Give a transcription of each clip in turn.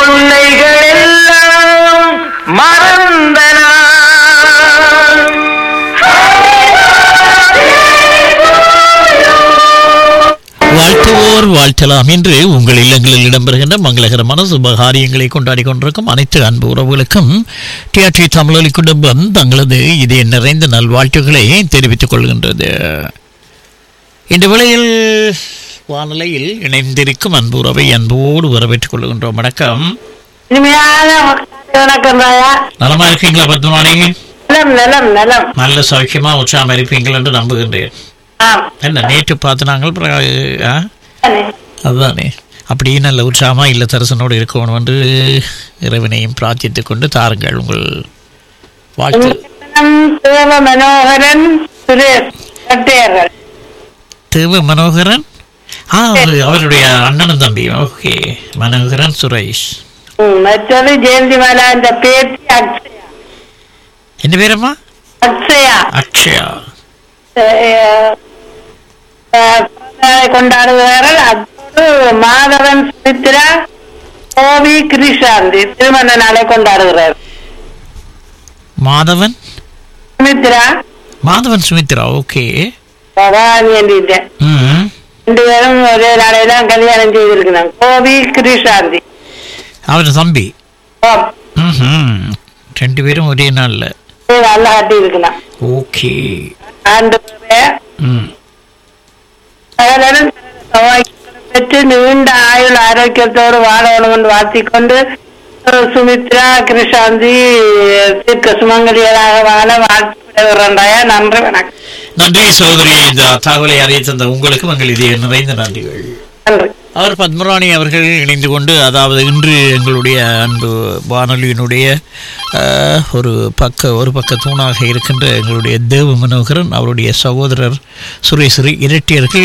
தொல்லைகள் எல்லாம் மறந்தன வாழ்த்துவோர் வாழ்த்தலாம் என்று உங்கள் இல்லங்களில் இடம்பெறுகின்ற மங்களகரமான சுபகாரியங்களை கொண்டாடி கொண்டிருக்கும் அனைத்து அன்பு உறவுகளுக்கும் டிஆர்டி தமிழொலி குடும்பம் தங்களது இதய நிறைந்த நல்வாழ்த்துக்களை தெரிவித்துக் கொள்கின்றது இந்த வேளையில் வானிலையில் இணைந்திருக்கும் அன்பு உறவை அன்போடு வரவேற்றுக் கொள்கின்றோம் வணக்கம் இனிமையான வணக்கம் ராயா நலமா இருக்கீங்களா பத்மானி நிலம் நிலம் நிலம் நல்ல சௌக்கியமா உற்சாகம் இருப்பீங்கள் என்று நம்புகின்றேன் ஆம் என்ன நேற்று பார்த்து நாங்கள் பிறகு, ஆ? தானே. அதுதானே அப்படியே நல்ல உற்சாகமா இல்ல தரசனோடு இருக்கணும் என்று இறைவனையும் பிரார்த்தித்துக் கொண்டு தாருங்கள் உங்கள் வாழ்த்து நிலம் தேவ மனோகரன் சுரேஷ் கட்டையர்கள் தேவ மனோகரன் ஆ அவரு- அவருடைய அண்ணனும் தம்பி ஓகே மனோகரன் சுரேஷ் ம், மற்றது ஜெயந்திமாலா இந்த பேத்தி அக்ஷயா என்ன பேரம்மா அக்ஷயா அக்ஷயா அஹ், அஹ், பிறந்தநாளை கொண்டாடுகிறார்கள் அதோடு மாதவன் சுமித்ரா கோவி கிரிஷாந்தி திருமண நாளை கொண்டாடுகிறார் மாதவன் சுமித்ரா மாதவன் சுமித்ரா ஓகே பவானி என்றிட்டேன் ம் ரெண்டு பேரும் ஒரே நாளையில கல்யாணம் செய்திருக்கிறாங்க கோவி கிரிஷாந்தி அவர் தம்பி ஓம். ம் ரெண்டு பேரும் ஒரே நாள்ல இது நல்லா கட்டி இருக்கலாம் ஓகே ஆண்டு ம் சகலரும் சௌபாக்கியங்களை பெற்று நீண்ட ஆயுள் ஆரோக்கியத்தோடு வாழணும் என்று வாழ்த்திக்கொண்டு அஹ், சுமித்ரா கிருஷாந்தி தீர்க்க சுமங்கலியராக வாழ வாழ்த்து விடுகிறேன்டாயா நன்றி வணக்கம் நன்றி சகோதரி இந்த தகவலை அறிய தந்த உங்களுக்கும் எங்கள் இதய நிறைந்த நன்றிகள் நன்றி அவர் பத்மராணி அவர்கள் இணைந்து கொண்டு அதாவது இன்று எங்களுடைய அன்பு வானொலியினுடைய அஹ், ஒரு பக்க ஒரு பக்க தூணாக இருக்கின்ற எங்களுடைய தேவ மனோகரன் அவருடைய சகோதரர் சுரேஸ்வரி இரட்டியர்கள்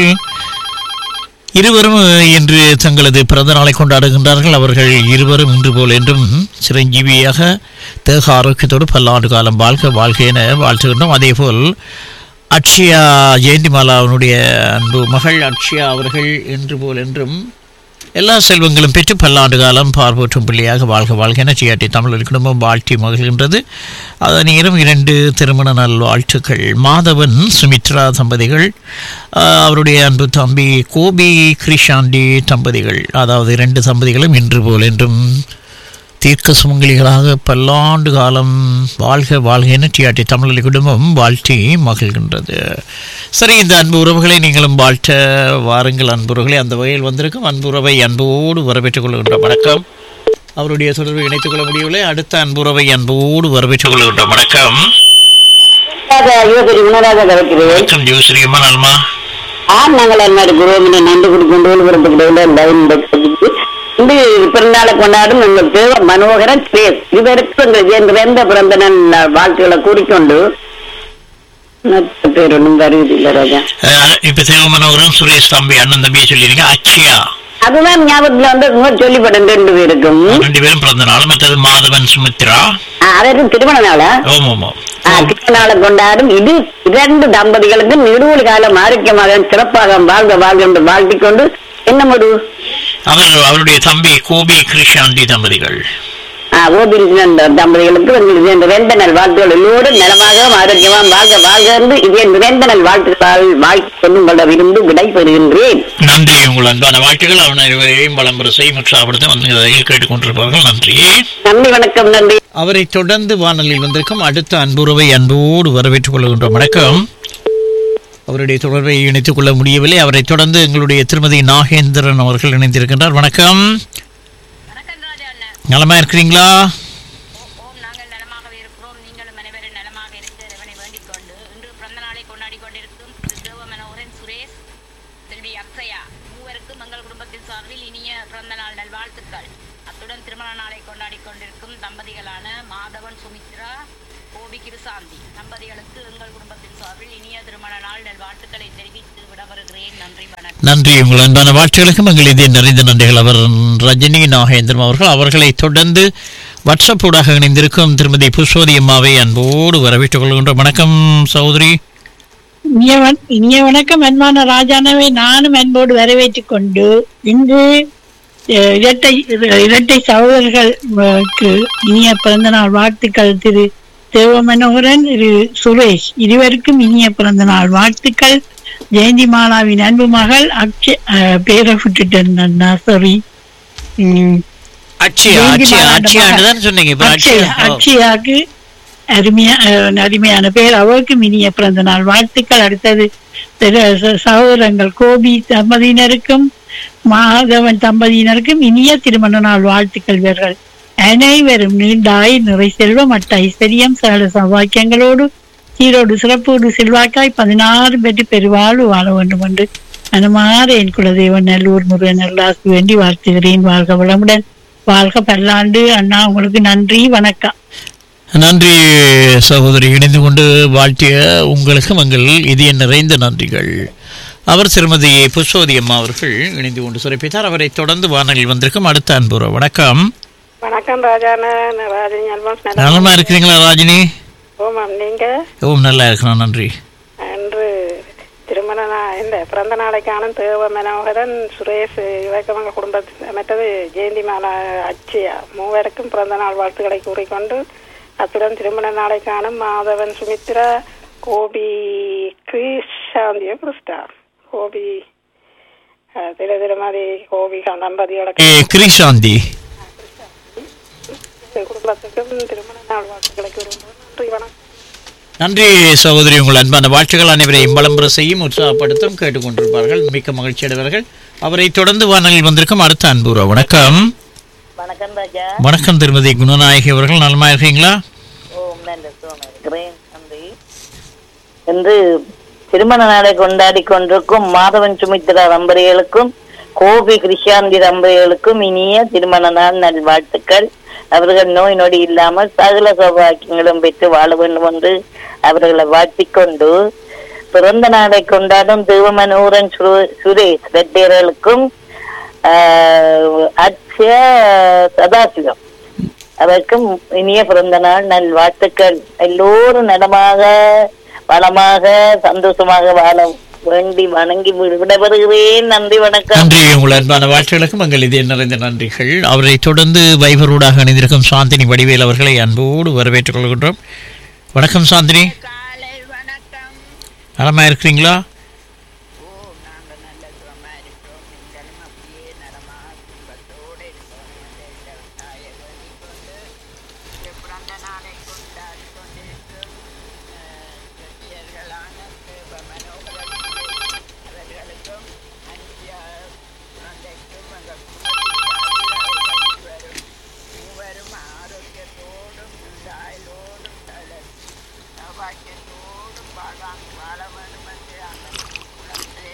இருவரும் இன்று தங்களது பிறந்த நாளை கொண்டாடுகின்றார்கள் அவர்கள் இருவரும் இன்று போல் என்றும் சிரஞ்சீவியாக தேக ஆரோக்கியத்தோடு பல்லாண்டு காலம் வாழ்க வாழ்க என வாழ்த்துகின்றோம் அதேபோல் அக்ஷயா ஜெயந்திமாலாவினுடைய அன்பு மகள் அக்ஷயா அவர்கள் என்று போல் என்றும் எல்லா செல்வங்களும் பெற்று பல்லாண்டு காலம் பார்வோற்றும் பிள்ளையாக வாழ்க வாழ்க என சியாட்டி தமிழர் குடும்பம் வாழ்த்தி மகிழ்கின்றது அதன் நேரம் இரண்டு திருமண நல் வாழ்த்துக்கள் மாதவன் சுமித்ரா தம்பதிகள் ஆஹ், அவருடைய அன்பு தம்பி கோபி கிரிஷாண்டி தம்பதிகள் அதாவது இரண்டு தம்பதிகளும் இன்று போல் என்றும் தீர்க்க சுமங்கலிகளாக பல்லாண்டு காலம் வாழ்க வாழ்க என டிஆர்டி தமிழ் குடும்பம் வாழ்த்தி மகிழ்கின்றது சரி இந்த அன்பு உறவுகளை நீங்களும் வாழ்த்த வாருங்கள் அன்புறவுகளை அந்த வகையில் வந்திருக்கும் அன்புறவை அன்போடு வரவேற்றுக் கொள்கின்ற வணக்கம் அவருடைய தொடர்பை இணைத்துக் கொள்ள முடியவில்லை அடுத்த அன்புறவை அன்போடு வரவேற்றுக் கொள்கின்ற வணக்கம் யோகரி உணராக கிடைக்கிறேன் வணக்கம் ஜோஸ்ரீ அம்மா நல்மா ஆம் நாங்கள் எல்லாரு குருவினை நன்றி கொடுக்கின்ற விருப்பப்படுகிற லைன் பக்திக்கு இந்த பிறந்தாளை கொண்டாடும் எங்கள் தேவ மனோகரன் ஸ்பேஸ் இவருக்கு எங்கள் எந்த பிறந்த நாள் வாழ்த்துக்களை கூறிக்கொண்டு மற்ற பேர் ஒன்றும் வருவதில்லை ராஜா அஹ், இப்ப தேவமனோகரன் சுரேஷ் தம்பி அண்ணன் தம்பியை சொல்லியிருங்க அச்சியா அதுதான் ஞாபகத்துல வந்து உங்க சொல்லிப்படும் ரெண்டு பேருக்கும் ரெண்டு பேரும் பிறந்த நாள் மற்றது மாதவன் சுமித்ரா ஆ, அதற்கு திருமண நாளா ஓம் ஓமோ ஆ, திருமண நாளை கொண்டாடும் இது இரண்டு தம்பதிகளுக்கும் நெடுவொலி காலம் ஆரோக்கியமாக சிறப்பாக வாழ்க வாழ்க என்று வாழ்த்திக் கொண்டு என்ன முடி அவர் அவருடைய தம்பி கோபி கிருஷாந்தி தம்பதிகள் ஓபிரிசினன் தம்பதிகளுக்கு எங்களுக்கு இந்த வேந்த நல் வாழ்த்துக்கள் எல்லோரும் நலமாக ஆரோக்கியமாக வாழ்க வாழ்க என்று இதே நிறைந்த நல் வாழ்த்துக்கள் வாழ்த்து கொண்டு கொள்ள விரும்பி விடை பெறுகின்றேன் நன்றி உங்கள் அன்பான வாழ்த்துக்கள் அவன் இருவரையும் வளம்பர செய்முற்றாபடுத்த வந்து இதை கேட்டுக்கொண்டிருப்பார்கள் நன்றி நன்றி வணக்கம் நன்றி அவரை தொடர்ந்து வானொலியில் வந்திருக்கும் அடுத்த அன்புறவை அன்போடு வரவேற்றுக் கொள்கின்றோம் வணக்கம் அவருடைய தொடர்பை இணைத்துக் கொள்ள முடியவில்லை அவரை தொடர்ந்து எங்களுடைய திருமதி நாகேந்திரன் அவர்கள் இணைந்திருக்கின்றார் வணக்கம் வணக்கம் ராஜா அண்ணா நலமா இருக்கிறீங்களா ஓம் நாங்கள் நலமாகவே இருக்கிறோம் நீங்களும் அனைவரும் நலமாக இருக்க இறைவனை வேண்டிக் கொண்டு இன்று பிறந்த நாளை கொண்டாடி கொண்டிருக்கும் திரு தேவ மனோகரன் சுரேஷ் செல்வி அக்ஷயா மூவருக்கும் எங்கள் குடும்பத்தின் சார்பில் இனிய பிறந்த நாள் நல்வாழ்த்துக்கள் அத்துடன் திருமண நாளை கொண்டாடி கொண்டிருக்கும் தம்பதிகளான மாதவன் சுமித்ரா கோபி கிருசாந்தி தம்பதிகளுக்கு எங்கள் குடும்பத்தின் சார்பில் இனிய திருமண நாள் நல்வாழ்த்துக்களை தெரிவித்து விட வருகிறேன் நன்றி வணக்கம் நன்றி உங்கள் அன்பான வாழ்த்துகளுக்கும் எங்கள் இதே நிறைந்த நன்றிகள் அவர் ரஜினி நாகேந்திரம் அவர்கள் அவர்களை தொடர்ந்து வாட்ஸ்அப் ஊடாக இணைந்திருக்கும் திருமதி புஷ்பவதி அம்மாவை அன்போடு வரவேற்றுக் கொள்கின்றோம் வணக்கம் சகோதரி இனிய வண- இனிய வணக்கம் அன்பான ராஜானவை நானும் அன்போடு வரவேற்றுக் கொண்டு இன்று அஹ், இரட்டை இரட்டை சகோதரர்களுக்கு இனிய பிறந்த நாள் வாழ்த்துக்கள் திரு தேவமனோகரன் திரு சுரேஷ் இருவருக்கும் இனிய பிறந்த நாள் வாழ்த்துக்கள் ஜெயந்தி மாலாவின் அன்பு மகள் அக்ஷ அஹ், பேரை விட்டுட்டேன் சாரி அட்சியா அட்சியா அட்சியான்னு தான் சொன்னீங்க இப்ப அக்ஷயா அட்சியா ஓ. அக்ஷயாக்கு அருமையா அஹ், அருமையான பேர் அவருக்கும் இனிய பிறந்த நாள் வாழ்த்துக்கள் அடுத்தது திரு ச- சகோதரங்கள் கோபி தம்பதியினருக்கும் மாதவன் தம்பதியினருக்கும் இனிய திருமண நாள் வாழ்த்துக்கள் இவர்கள் அனைவரும் நீண்டாய் நிறை செல்வம் மற்ற ஐஸ்வர்யம் சகல சௌபாக்கியங்களோடு சீரோடு சிறப்போடு செல்வாக்காய் பதினாறு பெற்று பெருவாழ்வு வாழ வேண்டும் என்று மனமாற என் குலதெய்வன் நல்லூர் முருகன் நல்லாசி வேண்டி வாழ்த்துகிறேன் வாழ்க வளமுடன் வாழ்க பல்லாண்டு அண்ணா உங்களுக்கு நன்றி வணக்கம் நன்றி சகோதரி இணைந்து கொண்டு வாழ்த்திய உங்களுக்கும் எங்கள் இதய நிறைந்த நன்றிகள் அவர் திருமதி புஷ்பவதி அம்மா அவர்கள் இணைந்து கொண்டு சிறப்பித்தார் அவரை தொடர்ந்து வானொலியில் வந்திருக்கும் அடுத்த அன்புற வணக்கம் வணக்கம் ராஜான ராஜினி அல்வான்ஸ் நலமா இருக்கிறீங்களா ராஜினி ஓமாம் நீங்க ஓ நல்லா இருக்கிறோம் நன்றி அன்று திருமண நா- இந்த பிறந்த நாளைக்கான தேவ மனோகரன் சுரேஷ் இவக்கவங்க குடும்பத்தில் மற்றது ஜெயந்தி மாலா அச்சியா மூவருக்கும் பிறந்த நாள் வாழ்த்துக்களை கூறிக்கொண்டு அத்துடன் திருமண நாளை காணும் மாதவன் சுமித்ரா கோபி கிருஷாந்திய கிறிஸ்டா கோபி அஹ், திரு திருமதி கோபி தம்பதியோட ஏ கிரிஷாந்தி குடும்பத்துக்கும் திருமண நாள் வாழ்த்துக்களை கூறுகிறோம் நன்றி வணக்கம் நன்றி சகோதரி உங்கள் அன்பான வாழ்த்துக்கள் அனைவரையும் பலம்புற செய்யும் உற்சாகப்படுத்தும் கேட்டுக்கொண்டிருப்பார்கள் மிக்க மகிழ்ச்சி அடைவார்கள் அவரை தொடர்ந்து வானொலியில் வந்திருக்கும் அடுத்த அன்புற வணக்கம் வணக்கம் ராஜா வணக்கம் திருமதி குணநாயகி அவர்கள் நலமா இருக்கீங்களா ஓம் நல்ல சுகம் இருக்கிறேன் நன்றி இன்று திருமண நாளை கொண்டாடி கொண்டிருக்கும் மாதவன் சுமித்ரா தம்பதிகளுக்கும் கோபி கிருஷாந்தி தம்பதிகளுக்கும் இனிய திருமண நாள் நல்வாழ்த்துக்கள் அவர்கள் நோய் நொடி இல்லாமல் சகல சௌபாக்கியங்களும் பெற்று வாழ வேண்டும் என்று அவர்களை வாழ்த்திக் கொண்டு பிறந்த நாளை கொண்டாடும் திருவமனூரன் சுரு- சுரேஷ் ரெட்டியர்களுக்கும் அச்சய சதாசிவம் அதற்கும் இனிய பிறந்த நாள் நல் வாழ்த்துக்கள் எல்லோரும் நலமாக வளமாக சந்தோஷமாக வாழ வேண்டி வணங்கி விட- விடைபெறுகிறேன் நன்றி வணக்கம் நன்றி உங்கள் அன்பான வாழ்த்துகளுக்கும் எங்கள் இதய நிறைந்த நன்றிகள் அவரை தொடர்ந்து வைபரூடாக இணைந்திருக்கும் சாந்தினி வடிவேல் அவர்களை அன்போடு வரவேற்றுக் கொள்கின்றோம் வணக்கம் சாந்தினி காலை வணக்கம் நலமா இருக்கிறீங்களா ஓ நாங்கள் நல்ல சுகமா இருக்கிறோம் நீங்களும் அப்படியே நலமா குடும்பத்தோடு இருக்கணும் என்று இந்த தாயை வேண்டிக் கொண்டு இந்த பிறந்த நாளை கொண்டாடி கொண்டிருக்கும் வெற்றியர்களான தேவ மனோகரன் அவர்களுக்கும் அன்பியா குழந்தைக்கும் எங்கள் குடும்பத்திற்கு இருவரும் மூவரும் ஆரோக்கியத்தோடும் உண்டாயலோடும் தளர் சௌபாக்கியத்தோடும் வாழ்வாங்க வாழ வேண்டும் என்று அந்த குழந்தை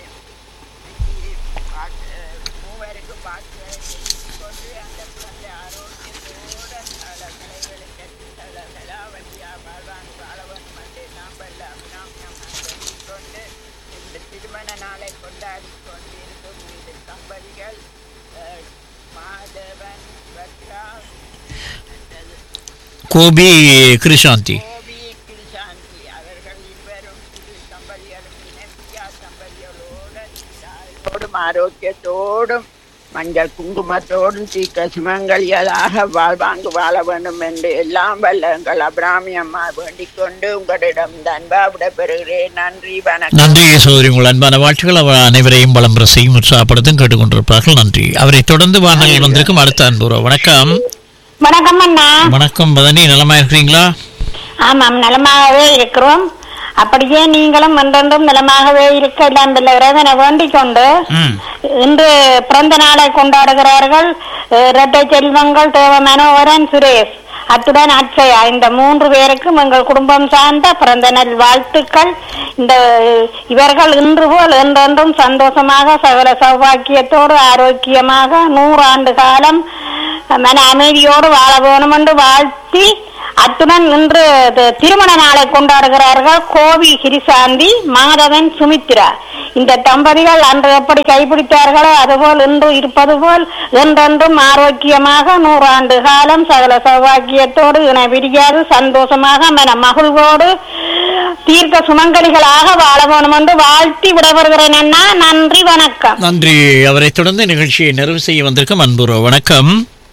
பாட்டு மூவருக்கும் பாட்டுகளை தெரிவித்துக் கொண்டு அந்த குழந்தை ஆரோக்கியத்தோடு பல கலைகளுக்கு பல கலாவதியா வாழ்வாங்க வாழ வேண்டும் என்று நாம் எல்லாம் நாம் நாம் சொல்லிக் கொண்டு இந்த திருமண நாளை கொண்டாடி கொண்டிருக்கும் இந்த தம்பதிகள் அஹ், மாதவன் பத்ரா மற்றது கோபி கிருஷாந்தி கோபி கிருஷாந்தி அவர்கள் இருவரும் திரு தம்பதிகளும் இணைப்பியா தம்பதிகளோடு தாயோடும் ஆரோக்கியத்தோடும் மஞ்சள் குங்குமத்தோடும் சீக்க சுமங்கலியதாக வாழ்வாங்கு வாழ வேண்டும் என்று எல்லாம் வல்ல எங்கள் அபிராமி அம்மா வேண்டிக் கொண்டு உங்களிடம் அன்பா விடைபெறுகிறேன் நன்றி வணக்கம் நன்றி சகோதரி உங்கள் அன்பான வாழ்த்துக்கள் அவர் அனைவரையும் பலம்புற செய்யும் உற்சாகப்படுத்தும் கேட்டுக்கொண்டிருப்பார்கள் நன்றி அவரை தொடர்ந்து வானொலியில் வந்திருக்கும் அடுத்த அன்புற வணக்கம் வணக்கம் அண்ணா வணக்கம் பதனி நலமா இருக்கிறீங்களா ஆமாம் நலமாகவே இருக்கிறோம் அப்படியே நீங்களும் என்றென்றும் நலமாகவே இருக்க எல்லாம் வல்ல இறைவனை வேண்டிக் கொண்டு ம் இன்று பிறந்த நாளை கொண்டாடுகிறார்கள் அஹ், இரட்டை செல்வங்கள் தேவ மனோகரன் சுரேஷ் அத்துடன் அட்சயா இந்த மூன்று பேருக்கும் எங்கள் குடும்பம் சார்ந்த பிறந்த நல் வாழ்த்துக்கள் இந்த அஹ், இவர்கள் இன்று போல் என்றென்றும் சந்தோஷமாக சகல சௌபாக்கியத்தோடு ஆரோக்கியமாக நூறு ஆண்டு காலம் மன அமைதியோடு வாழ வேணும் என்று வாழ்த்தி அத்துடன் இன்று தி- திருமண நாளை கொண்டாடுகிறார்கள் கோவி கிரிசாந்தி மாதவன் சுமித்ரா இந்த தம்பதிகள் அன்று எப்படி கைப்பிடித்தார்களோ அதுபோல் இன்று இருப்பது போல் என்றென்றும் ஆரோக்கியமாக நூறாண்டு காலம் சகல சௌபாக்கியத்தோடு இணை பிரியாது சந்தோஷமாக மன மகிழ்வோடு தீர்க்க சுமங்கலிகளாக வாழ வேணும் என்று வாழ்த்தி விடைபெறுகிறேன் அண்ணா நன்றி வணக்கம் நன்றி அவரை தொடர்ந்து நிகழ்ச்சியை நிறைவு செய்ய வந்திருக்கும் அன்புறோ வணக்கம்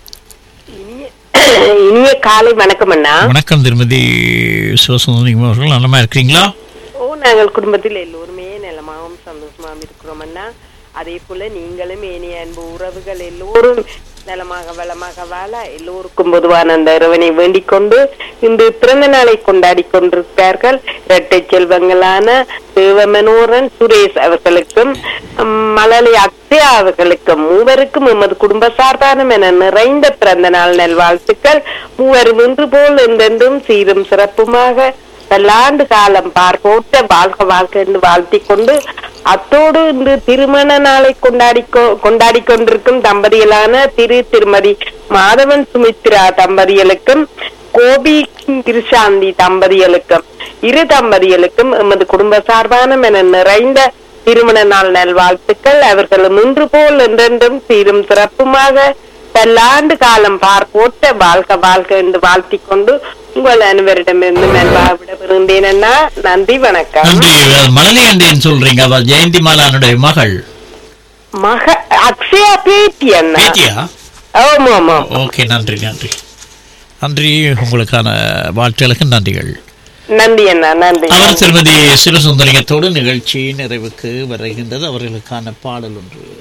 இனிய காலை வணக்கம் அண்ணா வணக்கம் திருமதி சிவசுந்தரிகம் அவர்கள் நலமா இருக்கிறீங்களா ஓ நாங்கள் குடும்பத்தில் எல்லோருமே நலமாகவும் சந்தோஷமாகவும் இருக்கிறோம் அண்ணா அதே போல நீங்களும் ஏனைய அன்பு உறவுகள் எல்லோரும் நலமாக வளமாக வாழ எல்லோருக்கும் பொதுவான அந்த இறைவனை வேண்டிக் கொண்டு இன்று பிறந்த நாளை கொண்டாடி கொண்டிருக்கிறார்கள் இரட்டை செல்வங்களான தேவமனோரன் சுரேஷ் அவர்களுக்கும் ம், மலலை அக்ஷயா அவர்களுக்கும் மூவருக்கும் எமது குடும்ப சார்பான என நிறைந்த பிறந்த நாள் நல்வாழ்த்துக்கள் மூவரும் இன்று போல் என்றென்றும் சீரும் சிறப்புமாக பல்லாண்டு காலம் பார்ப்போட்ட வாழ்க வாழ்க்கை என்று வாழ்த்திக் கொண்டு அத்தோடு இன்று திருமண நாளை கொண்டாடி கொ- கொண்டாடி கொண்டிருக்கும் தம்பதிகளான திரு திருமதி மாதவன் சுமித்ரா தம்பதிகளுக்கும் கோபி கிருஷாந்தி தம்பதிகளுக்கும் இரு தம்பதிகளுக்கும் எமது குடும்ப சார்பான என நிறைந்த திருமண நாள் நல்வாழ்த்துக்கள் அவர்களும் இன்று போல் என்றென்றும் சீரும் சிறப்புமாக பல்லாண்டு காலம் பார்ப்போட்ட வாழ்க வாழ்க என்று வாழ்த்திக் கொண்டு உங்கள் அனைவரிடமிருந்து மெல்வா விடவிருந்தேன் அண்ணா நன்றி வணக்கம் நன்றி மலலி என்றேன் சொல்றீங்க அவள் ஜெயந்தி மாலானுடைய மகள் மக அக்ஷயா பேட்டி அண்ணா பேட்டியா ஆமா ஆமா ஓகே நன்றி நன்றி நன்றி உங்களுக்கான வாழ்த்துகளுக்கு நன்றிகள் நன்றி அண்ணா நன்றி அவர் திருமதி சிவசுந்தரிகத்தோடு நிகழ்ச்சி நிறைவுக்கு வருகின்றது அவர்களுக்கான பாடல் ஒன்று